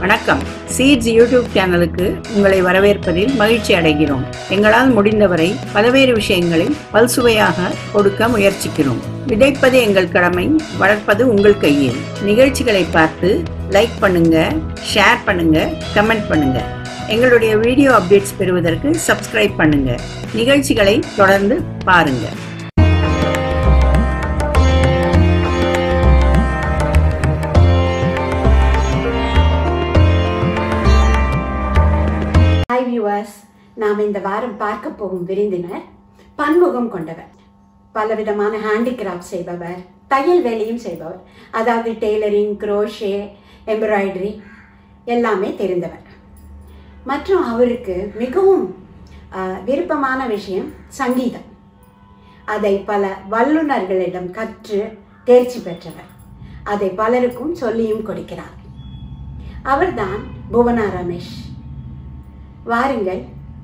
வணக்கம் seeds YouTube சேனலுக்கு உங்களை வரவேற்பதில் மகிழ்ச்சி அடைகிறோம் எங்களால் முடிந்தவரை பல்வேறு விஷயங்களை பல்சுவையாக கொடுக்க முயற்சிக்கிறோம் விதைப்பது எங்கள் கடமை வளர்ப்பது உங்கள் கையில் நிகழ்ச்சிகளை பார்த்து லைக் பண்ணுங்க ஷேர் பண்ணுங்க கமெண்ட் பண்ணுங்க எங்களுடைய வீடியோ அப்டேட்ஸ் பெறுவதற்கு சப்ஸ்கிரைப் பண்ணுங்க நிகழ்ச்சிகளை தொடர்ந்து பாருங்க ஹாய் வியூவர்ஸ் நாம் இந்த வாரம் பார்க்க போகும் விருந்தினர் பன்முகம் கொண்டவர் பலவிதமான ஹேண்டிகிராஃப்ட் செய்பவர் தையல் வேலையும் செய்பவர் அதாவது டெய்லரிங் குரோஷே எம்ப்ராய்டரி எல்லாமே தெரிந்தவர் மற்றும் அவருக்கு மிகவும் ஆஹ், விருப்பமான விஷயம் சங்கீதம் அதை பல வல்லுநர்களிடம் கற்று தேர்ச்சி பெற்றவர் அதை பலருக்கும் சொல்லியும் கொடுக்கிறார் அவர்தான் புவனா ரமேஷ் வாருங்கள்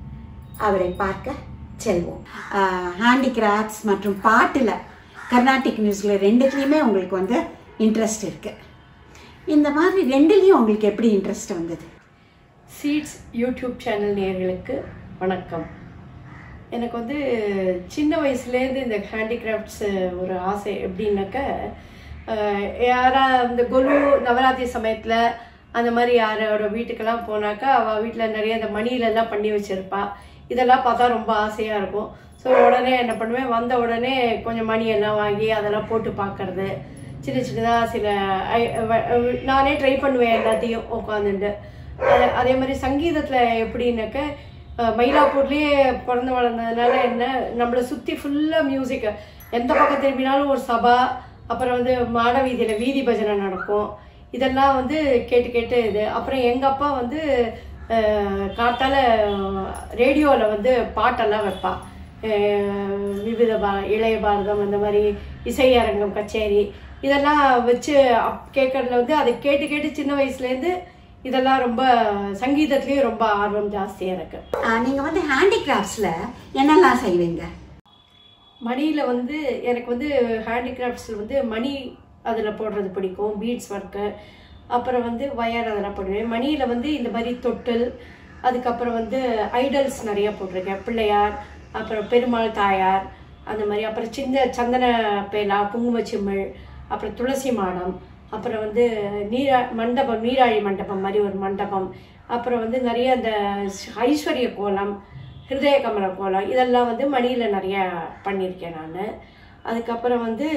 அவரை பார்க்க செல்வோம் ஹேண்டிகிராஃப்ட்ஸ் மற்றும் பாட்டில் கர்நாடிக் மியூசிக்கில் ரெண்டுத்துலேயுமே உங்களுக்கு வந்து இன்ட்ரெஸ்ட் இருக்குது இந்த மாதிரி ரெண்டுலேயும் உங்களுக்கு எப்படி இன்ட்ரெஸ்ட் வந்தது சீட்ஸ் யூடியூப் சேனல் நேயர்களுக்கு வணக்கம் எனக்கு வந்து சின்ன வயசுலேருந்து இந்த ஹேண்டிகிராஃப்ட்ஸ் ஒரு ஆசை எப்படின்னாக்க அஹ், யாரா இந்த கொலு நவராத்திரி சமயத்தில் அந்த மாதிரி யாரோட வீட்டுக்கெல்லாம் போனாக்கா அவள் வீட்டில் நிறைய இந்த மணிலெல்லாம் பண்ணி வச்சுருப்பா இதெல்லாம் பார்த்தா ரொம்ப ஆசையாக இருக்கும் ஸோ உடனே என்ன பண்ணுவேன் வந்த உடனே கொஞ்சம் மணியெல்லாம் வாங்கி அதெல்லாம் போட்டு பார்க்கறது சின்ன சின்னதாக சில ஐ- வ- நானே ட்ரை பண்ணுவேன் எல்லாத்தையும் உட்காந்துட்டு அது- அதே மாதிரி சங்கீதத்தில் எப்படின்னாக்க அஹ், மயிலாப்பூர்லேயே பிறந்து வளர்ந்ததுனால என்ன நம்மளை சுற்றி ஃபுல்லாக மியூசிக் எந்த பக்கம் திரும்பினாலும் ஒரு சபா அப்புறம் வந்து மாட வீதியில் வீதி பஜனை நடக்கும் இதெல்லாம் வந்து கேட்டு கேட்டு இது அப்புறம் எங்கள் அப்பா வந்து அஹ், காத்தால ரேடியோவில் வந்து பாட்டெல்லாம் வைப்பா அஹ், விவித பா இளைய பாரதம் அந்த மாதிரி இசையரங்கம் கச்சேரி இதெல்லாம் வச்சு அப் கேட்கறதுல வந்து அதை கேட்டு கேட்டு சின்ன வயசுலேருந்து இதெல்லாம் ரொம்ப சங்கீதத்துலேயும் ரொம்ப ஆர்வம் ஜாஸ்தி எனக்கு நீங்கள் வந்து ஹேண்டிகிராஃப்ட்ஸில் என்னெல்லாம் செய்வீங்க மணியில் வந்து எனக்கு வந்து ஹேண்டிகிராஃப்ட்ஸில் வந்து மணி அதில் போடுறது பிடிக்கும் பீட்ஸ் ஒர்க்கு அப்புறம் வந்து ஒயர் அதெல்லாம் போடுவேன் மணியில் வந்து இந்த மாதிரி தொட்டில் அதுக்கப்புறம் வந்து ஐடல்ஸ் நிறைய போட்டிருக்கேன் பிள்ளையார் அப்புறம் பெருமாள் தாயார் அந்த மாதிரி அப்புறம் சின்ன சந்தன பேலா குங்குமச்சிமிழ் அப்புறம் துளசி மாடம் அப்புறம் வந்து நீரா மண்டபம் நீராழி மண்டபம் மாதிரி ஒரு மண்டபம் அப்புறம் வந்து நிறைய அந்த ஐஸ்வர்ய கோலம் ஹிருதய கமல கோலம் இதெல்லாம் வந்து மணியில் நிறைய பண்ணியிருக்கேன் நான் அதுக்கப்புறம் வந்து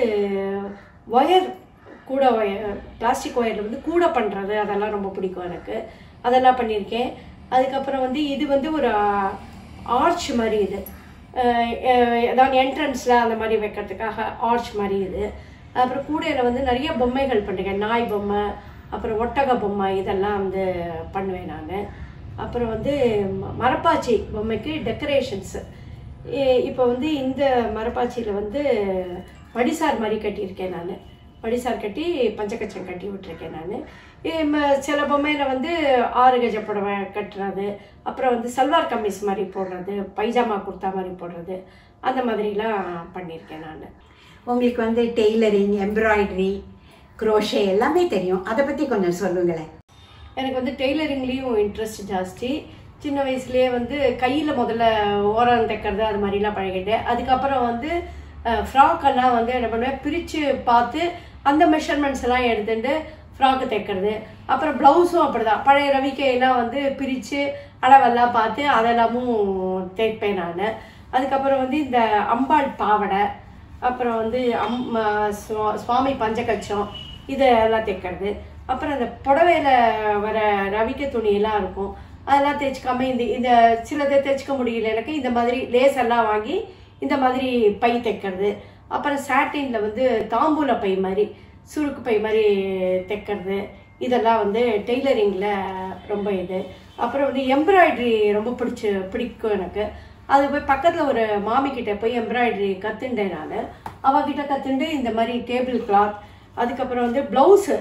ஒயர் கூட ஒயர் பிளாஸ்டிக் ஒயரில் வந்து கூட பண்ணுறது அதெல்லாம் ரொம்ப பிடிக்கும் எனக்கு அதெல்லாம் பண்ணியிருக்கேன் அதுக்கப்புறம் வந்து இது வந்து ஒரு ஆர்ச் மாதிரி இது அஹ் அஹ் அதாவது என்ட்ரன்ஸில் அந்த மாதிரி வைக்கிறதுக்காக ஆர்ச் மாதிரி இது அப்புறம் கூடையில் வந்து நிறைய பொம்மைகள் பண்ணிருக்கேன் நாய் பொம்மை அப்புறம் ஒட்டக பொம்மை இதெல்லாம் வந்து பண்ணுவேன் நான் அப்புறம் வந்து ம- மரப்பாச்சி பொம்மைக்கு டெக்கரேஷன்ஸு இப்போ வந்து இந்த மரப்பாச்சியில் வந்து படிசார் மாதிரி கட்டியிருக்கேன் நான் படிசார் கட்டி பஞ்சக்கச்சம் கட்டி விட்டுருக்கேன் நான் சில பொம்மையில் வந்து ஆறு கஜ புடவை கட்டுறது அப்புறம் வந்து சல்வார் கம்மீஸ் மாதிரி போடுறது பைஜாமா குர்த்தா மாதிரி போடுறது அந்த மாதிரிலாம் பண்ணியிருக்கேன் நான் உங்களுக்கு வந்து டெய்லரிங் எம்ப்ராய்டரி குரோஷே எல்லாமே தெரியும் அதை பற்றி கொஞ்சம் சொல்லுங்களேன் எனக்கு வந்து டெய்லரிங்லேயும் இன்ட்ரெஸ்ட் ஜாஸ்தி சின்ன வயசுலேயே வந்து கையில் முதல்ல ஓரம் தைக்கிறது அது மாதிரிலாம் பழகிட்டேன் அதுக்கப்புறம் வந்து ஃப்ராக் எல்லாம் வந்து என்ன பண்ணுவேன் பிரித்து பார்த்து அந்த மெஷர்மெண்ட்ஸ் எல்லாம் எடுத்துட்டு ஃப்ராக்கு தைக்கிறது அப்புறம் ப்ளவுஸும் அப்படிதான் பழைய ரவிக்கையெல்லாம் வந்து பிரித்து அளவெல்லாம் பார்த்து அதெல்லாமும் தைப்பேன் நான் அதுக்கப்புறம் வந்து இந்த அம்பாள் பாவடை அப்புறம் வந்து அம் அஹ் சுவா- சுவாமி பஞ்சகச்சம் இதெல்லாம் தைக்கிறது அப்புறம் அந்த புடவையில வர ரவிக்க துணியெல்லாம் இருக்கும் அதெல்லாம் தைச்சிக்காம இந்த இந்த சிலதை தைச்சிக்க முடியல எனக்கு இந்த மாதிரி லேஸ் எல்லாம் வாங்கி இந்த மாதிரி பை தைக்கிறது அப்புறம் சாட்டினில் வந்து தாம்பூல பை மாதிரி சுருக்கு பை மாதிரி தைக்கிறது இதெல்லாம் வந்து டெய்லரிங்கில் ரொம்ப இது அப்புறம் வந்து எம்ப்ராய்டரி ரொம்ப பிடிச்சி பிடிக்கும் எனக்கு அது போய் பக்கத்தில் ஒரு மாமி கிட்ட போய் எம்ப்ராய்டரி கற்றுண்டேன் நான் அவகிட்ட கற்றுண்டு இந்த மாதிரி டேபிள் கிளாத் அதுக்கப்புறம் வந்து ப்ளவுஸு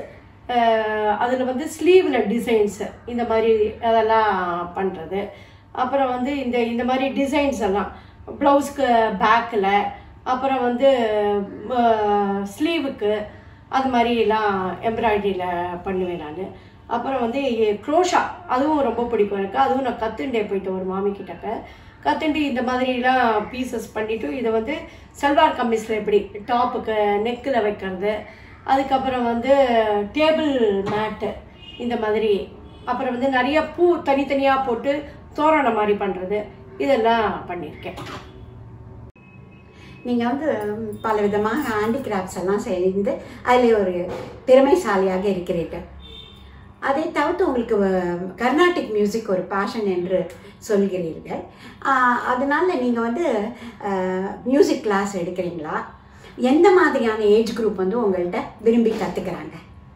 அதில் வந்து ஸ்லீவில் டிசைன்ஸு இந்த மாதிரி அதெல்லாம் பண்ணுறது அப்புறம் வந்து இந்த இந்த மாதிரி டிசைன்ஸ் எல்லாம் ப்ளவுஸ்க்கு பேக்கில் அப்புறம் வந்து ஸ்லீவுக்கு அது மாதிரிலாம் எம்ப்ராய்டரியில் பண்ணுவேன் நான் அப்புறம் வந்து க்ரோஷா அதுவும் ரொம்ப பிடிக்கும் எனக்கு அதுவும் நான் கற்றுண்டே போயிட்டு ஒரு மாமி கிட்டக்க கற்றுண்டு இந்த மாதிரிலாம் பீசஸ் பண்ணிவிட்டு இதை வந்து சல்வார் கம்மீஸில் எப்படி டாப்புக்கு நெக்கில் வைக்கிறது அதுக்கப்புறம் வந்து டேபிள் மேட்டு இந்த மாதிரி அப்புறம் வந்து நிறைய பூ தனித்தனியாக போட்டு தோரணம் மாதிரி பண்ணுறது இதெல்லாம் பண்ணியிருக்கேன் நீங்கள் வந்து பல விதமாக ஹேண்டிகிராஃப்ட்ஸ் எல்லாம் செய்து அதில் ஒரு திறமைசாலியாக இருக்கிறீர்கள் அதை தவிர்த்து உங்களுக்கு வ- கர்நாடிக் மியூசிக் ஒரு பேஷன் என்று சொல்கிறீர்கள் ஆஹ் அதனால நீங்கள் வந்து மியூசிக் கிளாஸ் எடுக்கிறீங்களா எந்த மாதிரியான ஏஜ் குரூப் வந்து உங்கள்கிட்ட விரும்பி கற்றுக்கிறாங்க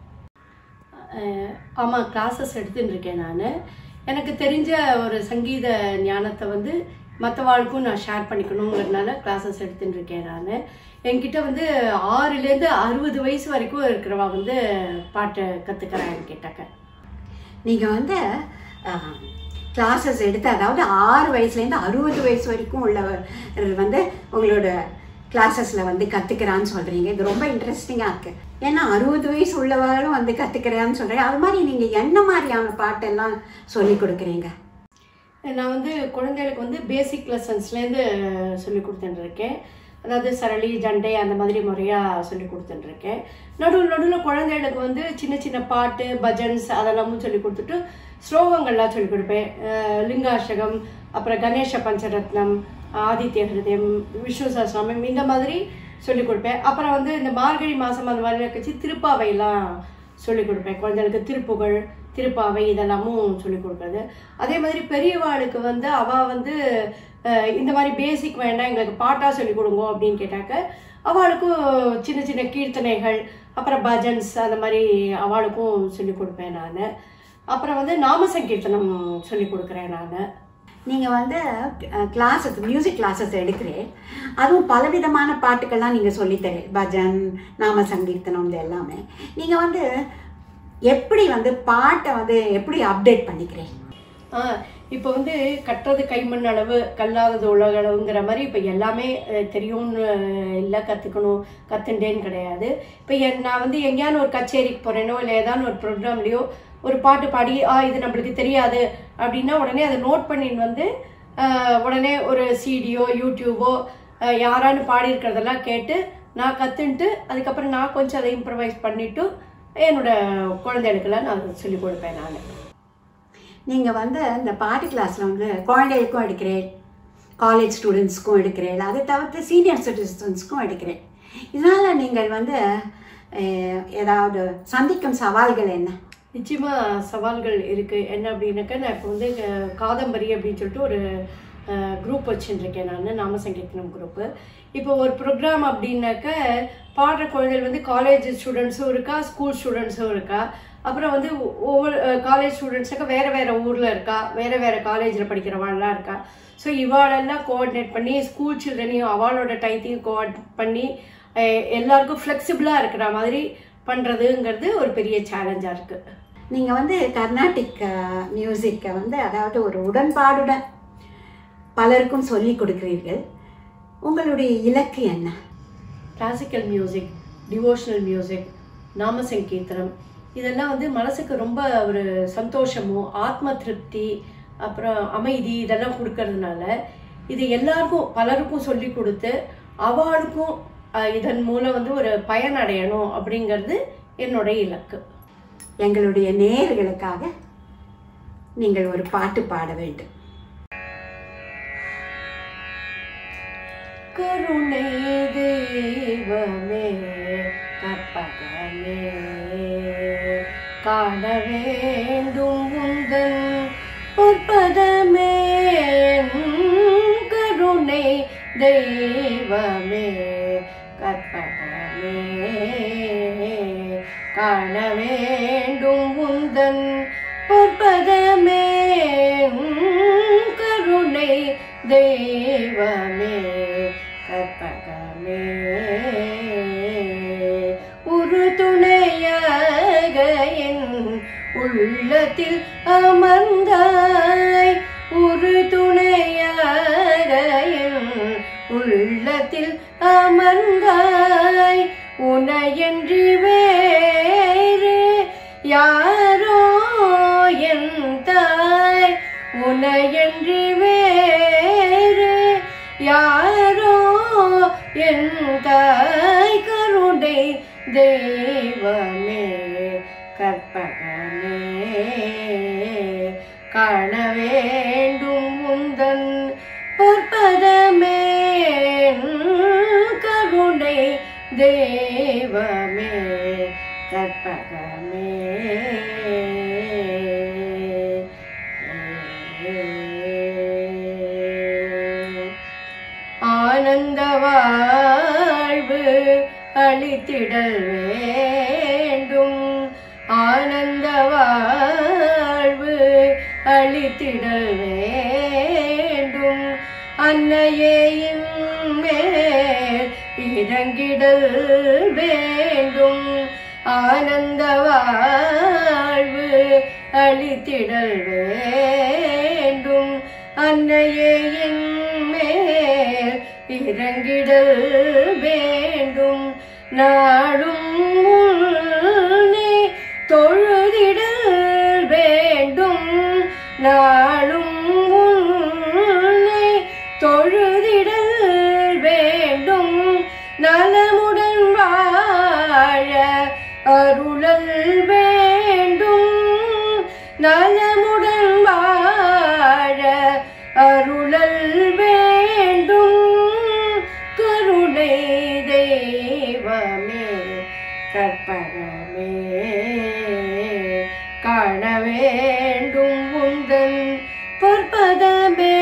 ஆமாம் கிளாஸஸ் எடுத்துட்டு இருக்கேன் நான் எனக்கு தெரிஞ்ச ஒரு சங்கீத ஞானத்தை வந்து மற்றவாளுக்கும் நான் ஷேர் பண்ணிக்கணுங்கிறதுனால கிளாஸஸ் எடுத்துட்டு இருக்கேன் நான் என்கிட்ட வந்து ஆறுலேருந்து அறுபது வயசு வரைக்கும் இருக்கிறவா வந்து பாட்டு கற்றுக்கிறேன் என்கிட்டக்க நீங்கள் வந்து கிளாஸஸ் எடுத்து அதாவது ஆறு வயசுலேருந்து அறுபது வயசு வரைக்கும் உள்ளவர் வந்து உங்களோட கிளாஸஸில் வந்து கற்றுக்கிறான்னு சொல்கிறீங்க இது ரொம்ப இன்ட்ரெஸ்டிங்காக இருக்குது ஏன்னா அறுபது வயசு உள்ளவர்களும் வந்து கற்றுக்கிறான்னு சொல்கிறீங்க அது மாதிரி நீங்கள் என்ன மாதிரியான பாட்டெல்லாம் சொல்லி கொடுக்குறீங்க நான் வந்து குழந்தைகளுக்கு வந்து பேசிக் லெசன்ஸ்லேருந்து சொல்லி கொடுத்துட்டு இருக்கேன் அதாவது சரளி ஜண்டை அந்த மாதிரி முறையாக சொல்லி கொடுத்துட்டு இருக்கேன் நடுவில் நடுவில் குழந்தைகளுக்கு வந்து சின்ன சின்ன பாட்டு பஜன்ஸ் அதெல்லாமும் சொல்லி கொடுத்துட்டு ஸ்லோகங்கள்லாம் சொல்லி கொடுப்பேன் அஹ் லிங்காஷ்டகம் அப்புறம் கணேச பஞ்சரத்னம் ஆதித்ய ஹிருதயம் விஷ்ணு சஹஸ்ரநாமம் இந்த மாதிரி சொல்லி கொடுப்பேன் அப்புறம் வந்து இந்த மார்கழி மாதம் அந்த மாதிரி கட்சி திருப்பாவையெல்லாம் சொல்லிக் கொடுப்பேன் குழந்தைகளுக்கு திருப்புகழ் திருப்பாவை இதெல்லாமும் சொல்லிக் கொடுக்குறது அதே மாதிரி பெரியவாளுக்கு வந்து அவள் வந்து அஹ், இந்த மாதிரி பேசிக் வேண்டாம் எங்களுக்கு பாட்டாக சொல்லிக் கொடுங்க அப்படின்னு கேட்டாக்க அவளுக்கும் சின்ன சின்ன கீர்த்தனைகள் அப்புறம் பஜன்ஸ் அந்த மாதிரி அவளுக்கும் சொல்லிக் கொடுப்பேன் நான் அப்புறம் வந்து நாம சங்கீர்த்தனம் சொல்லிக் கொடுக்குறேன் நான் நீங்கள் வந்து கிளாஸஸ் மியூசிக் கிளாஸஸ் எடுக்கிறேன் அதுவும் பலவிதமான பாட்டுக்கள்லாம் நீங்கள் சொல்லித்தரேன் பஜன் நாம சங்கீர்த்தனம் இது எல்லாமே நீங்கள் வந்து எப்படி வந்து பாட்டை வந்து எப்படி அப்டேட் பண்ணிக்கிறேன் ஆ இப்போ வந்து கட்டுறது கைமண் அளவு கல்லாதது உலக அளவுங்கிற மாதிரி இப்போ எல்லாமே அஹ், தெரியும்னு இல்லை கற்றுக்கணும் கற்றுண்டேன்னு கிடையாது இப்போ என் நான் வந்து எங்கேயானு ஒரு கச்சேரிக்கு போகிறேனோ இல்லை ஏதாவது ஒரு ப்ரோக்ராம்லேயோ ஒரு பாட்டு பாடி ஆ இது நம்மளுக்கு தெரியாது அப்படின்னா உடனே அதை நோட் பண்ணின்னு வந்து அஹ், உடனே ஒரு சிடியோ யூடியூபோ அஹ், யாரான்னு பாடியிருக்கிறதெல்லாம் கேட்டு நான் கற்றுன்ட்டு அதுக்கப்புறம் நான் கொஞ்சம் அதை இம்ப்ரவைஸ் பண்ணிவிட்டு என்னோட குழந்தைகளுக்கெல்லாம் நான் சொல்லிக் கொடுப்பேன் நான் நீங்கள் வந்து இந்த பாட்டு கிளாஸில் வந்து குழந்தைகளுக்கும் எடுக்கிறேன் காலேஜ் ஸ்டூடெண்ட்ஸ்க்கும் எடுக்கிறேன் அதை தவிர்த்து சீனியர் சிட்டிசன்ஸ்க்கும் எடுக்கிறேன் இதனால் நீங்கள் வந்து அஹ், ஏதாவது சந்திக்கும் சவால்கள் என்ன நிச்சயமா சவால்கள் இருக்கு என்ன அப்படின்னாக்கா நான் இப்போ வந்து அஹ், காதம்பரி அப்படின்னு சொல்லிட்டு ஒரு குரூப் வச்சுருக்கேன் நான் நாம சங்கீர்த்தனம் குரூப்பு இப்போ ஒரு ப்ரோக்ராம் அப்படின்னாக்க பாடுற குழந்தைகள் வந்து காலேஜ் ஸ்டூடெண்ட்ஸும் இருக்கா ஸ்கூல் ஸ்டூடெண்ட்ஸும் இருக்கா அப்புறம் வந்து ஒவ்வொரு காலேஜ் ஸ்டூடெண்ட்ஸுக்கு வேறு வேறு ஊரில் இருக்கா வேறு வேறு காலேஜில் படிக்கிறவாள்லாம் இருக்கா ஸோ இவாளெல்லாம் கோஆர்டினேட் பண்ணி ஸ்கூல் சில்ட்ரனையும் அவளோட டைத்தையும் கோஆர்டினேட் பண்ணி அஹ், எல்லாருக்கும் ஃப்ளெக்சிபிளாக இருக்கிற மாதிரி பண்ணுறதுங்கிறது ஒரு பெரிய சேலஞ்சாக இருக்குது நீங்கள் வந்து கர்நாடிக் மியூசிக்கை வந்து அதாவது ஒரு உடன்பாடுடன் பலருக்கும் சொல்லிக் கொடுக்கிறீர்கள் உங்களுடைய இலக்கு என்ன கிளாசிக்கல் மியூசிக் டிவோஷனல் மியூசிக் நாம சங்கீர்த்தனம் இதெல்லாம் வந்து மனசுக்கு ரொம்ப ஒரு சந்தோஷமும் ஆத்ம திருப்தி அப்புறம் அமைதி இதெல்லாம் கொடுக்கறதுனால இது எல்லாருக்கும் பலருக்கும் சொல்லி கொடுத்து அவளுக்கும் அஹ், இதன் மூலம் வந்து ஒரு பயன் அடையணும் அப்படிங்கிறது என்னுடைய இலக்கு எங்களுடைய நேயர்களுக்காக நீங்கள் ஒரு பாட்டு பாட வேண்டும் கருணை தெய்வமே கற்பகமே காண வேண்டும் உந்தன் பொற்பதமே கருணை தெய்வமே கற்பகமே காண வேண்டும் உந்தன் பொற்பதமே கருணை தெய்வமே கற்பகமே ஒரு துணையாக என் உள்ளத்தில் அமர்ந்தாய் ஒரு துணையாக என் உள்ளத்தில் அமர்ந்தாய் உனையன்றி வேறு யாரோ உன்னையன்றி வேறு யாரோ என் தாய் கருணை தெய்வமே கற்பகமே காண வேண்டும் உந்தன் பொற்பதமே கருணை தெய்வமே கற்பகமே ஆனந்த வாழ்வு அளித்திடல் வேண்டும் ஆனந்த வாழ்வு அளித்திடல் வேண்டும் அன்னையே மேல் இறங்கிடல் வேண்டும் ஆனந்த வாழ்வு அளித்திடல் வேண்டும் அன்னையே மேல் இறங்கிடல் வேண்டும் நாடும் உன்னை தொழுதிடல் வேண்டும் நாளும் உன்னை தொழுதிடல் வேண்டும் நலமுடன் வாழ அருளல் வேண்டும் நலமுடன் வாழ அருளல் வேண்டும் கருணை தெய்வமே கற்பகமே காண வேண்டும் உந்தன் பொற்பதமே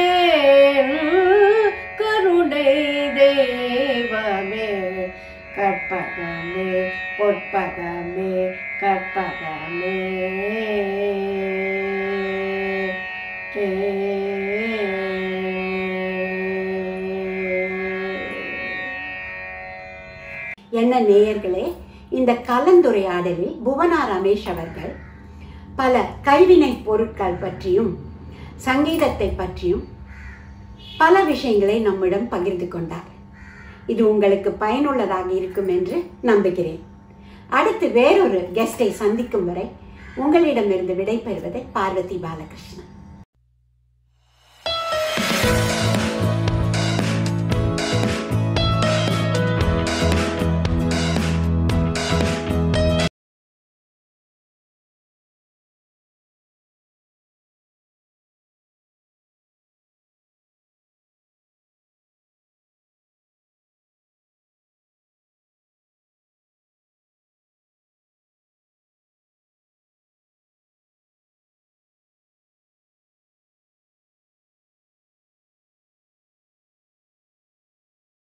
கருணை தெய்வமே கற்பகமே பொற்பகமே கற்பகமே என்ன நேயர்களே இந்த கலந்துரையாடலில் புவனா ரமேஷ் அவர்கள் பல கைவினை பொருட்கள் பற்றியும் சங்கீதத்தை பற்றியும் பல விஷயங்களை நம்மிடம் பகிர்ந்து கொண்டார் இது உங்களுக்கு பயனுள்ளதாக இருக்கும் என்று நம்புகிறேன் அடுத்து வேறொரு கெஸ்டை சந்திக்கும் வரை உங்களிடமிருந்து விடைபெறுவது பார்வதி பாலகிருஷ்ணன்